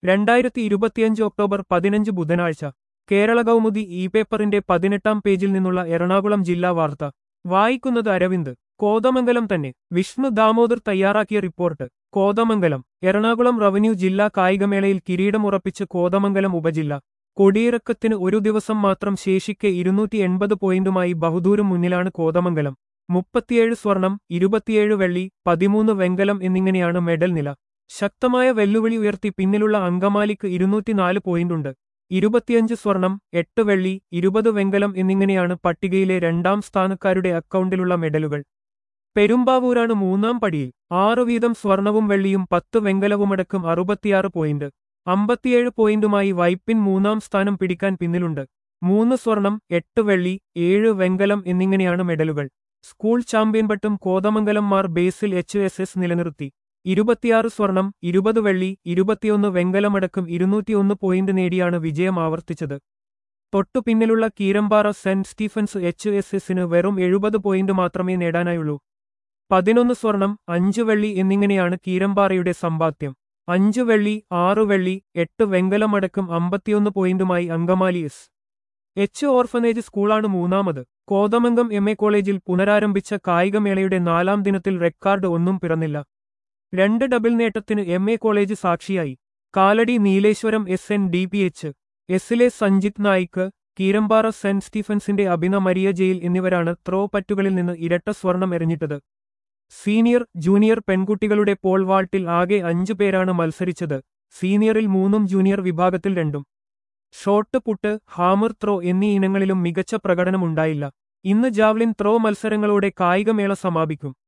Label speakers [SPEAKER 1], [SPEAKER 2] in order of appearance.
[SPEAKER 1] രണ്ടായിരത്തി ഇരുപത്തിയഞ്ച് ഒക്ടോബർ പതിനഞ്ച് ബുധനാഴ്ച കേരള കൗമുദി ഇ പേപ്പറിന്റെ പതിനെട്ടാം പേജിൽ നിന്നുള്ള എറണാകുളം ജില്ലാ വാർത്ത വായിക്കുന്നത് അരവിന്ദ് കോതമംഗലം തന്നെ വിഷ്ണു ദാമോദർ തയ്യാറാക്കിയ റിപ്പോർട്ട് കോതമംഗലം എറണാകുളം റവന്യൂ ജില്ലാ കായികമേളയിൽ കിരീടമുറപ്പിച്ച് കോതമംഗലം ഉപജില്ല കൊടിയിറക്കത്തിന് ഒരു ദിവസം മാത്രം ശേഷിക്കെ ഇരുന്നൂറ്റി എൺപത് പോയിന്റുമായി ബഹുദൂരം മുന്നിലാണ് കോതമംഗലം മുപ്പത്തിയേഴ് സ്വർണം ഇരുപത്തിയേഴ് വെള്ളി പതിമൂന്ന് വെങ്കലം എന്നിങ്ങനെയാണ് മെഡൽ നില ശക്തമായ വെല്ലുവിളി ഉയർത്തി പിന്നിലുള്ള അങ്കമാലിക്ക് ഇരുന്നൂറ്റിനാല് പോയിന്റുണ്ട് ഇരുപത്തിയഞ്ച് സ്വർണം എട്ട് വെള്ളി ഇരുപത് വെങ്കലം എന്നിങ്ങനെയാണ് പട്ടികയിലെ രണ്ടാം സ്ഥാനക്കാരുടെ അക്കൗണ്ടിലുള്ള മെഡലുകൾ പെരുമ്പാവൂരാണ് മൂന്നാം പടിയിൽ ആറു വീതം സ്വർണവും വെള്ളിയും പത്ത് വെങ്കലവുമടക്കം അറുപത്തിയാറ് പോയിന്റ് അമ്പത്തിയേഴ് പോയിന്റുമായി വൈപ്പിൻ മൂന്നാം സ്ഥാനം പിടിക്കാൻ പിന്നിലുണ്ട് മൂന്ന് സ്വർണം എട്ട് വെള്ളി ഏഴ് വെങ്കലം എന്നിങ്ങനെയാണ് മെഡലുകൾ സ്കൂൾ ചാമ്പ്യൻ പട്ടും Kothamangalam Mar Basil H S S നിലനിർത്തി ഇരുപത്തിയാറ് സ്വർണം ഇരുപത് വെള്ളി ഇരുപത്തിയൊന്ന് വെങ്കലമടക്കം ഇരുന്നൂറ്റിയൊന്ന് പോയിന്റ് നേടിയാണ് വിജയം ആവർത്തിച്ചത് തൊട്ടു പിന്നിലുള്ള Keerampara saint Stephen's H S എസിന് വെറും എഴുപത് പോയിന്റ് മാത്രമേ നേടാനായുള്ളൂ പതിനൊന്ന് സ്വർണം അഞ്ച് വെള്ളി എന്നിങ്ങനെയാണ് കീരമ്പാറയുടെ സമ്പാദ്യം അഞ്ച് വെള്ളി ആറു വെള്ളി എട്ട് വെങ്കലമടക്കം അമ്പത്തിയൊന്ന് പോയിന്റുമായി അങ്കമാലി എസ് എച്ച് ഓർഫനേജ് സ്കൂളാണ് മൂന്നാമത് കോതമംഗം എം എ കോളേജിൽ പുനരാരംഭിച്ച കായികമേളയുടെ നാലാം ദിനത്തിൽ റെക്കോർഡ് ഒന്നും പിറന്നില്ല രണ്ട് ഡബിൾ നേട്ടത്തിന് എം എ കോളേജ് സാക്ഷിയായി Kalady Nileshwaram S N D P H എസിലെ സഞ്ജിത് നായിക്ക് കീരമ്പാറ സെന്റ് സ്റ്റീഫൻസിന്റെ അഭിന മരിയ ജയിൽ എന്നിവരാണ് ത്രോ പറ്റുകളിൽ നിന്ന് ഇരട്ട സ്വർണം എറിഞ്ഞിട്ടത് സീനിയർ ജൂനിയർ പെൺകുട്ടികളുടെ പോൾ വാൾട്ടിൽ ആകെ അഞ്ചു പേരാണ് മത്സരിച്ചത് സീനിയറിൽ മൂന്നും ജൂനിയർ വിഭാഗത്തിൽ രണ്ടും ഷോട്ട് പുട്ട് ഹാമർ ത്രോ എന്നീ ഇനങ്ങളിലും മികച്ച പ്രകടനമുണ്ടായില്ല ഇന്ന് ജാവ്ലിൻ ത്രോ മത്സരങ്ങളോടെ കായികമേള സമാപിക്കും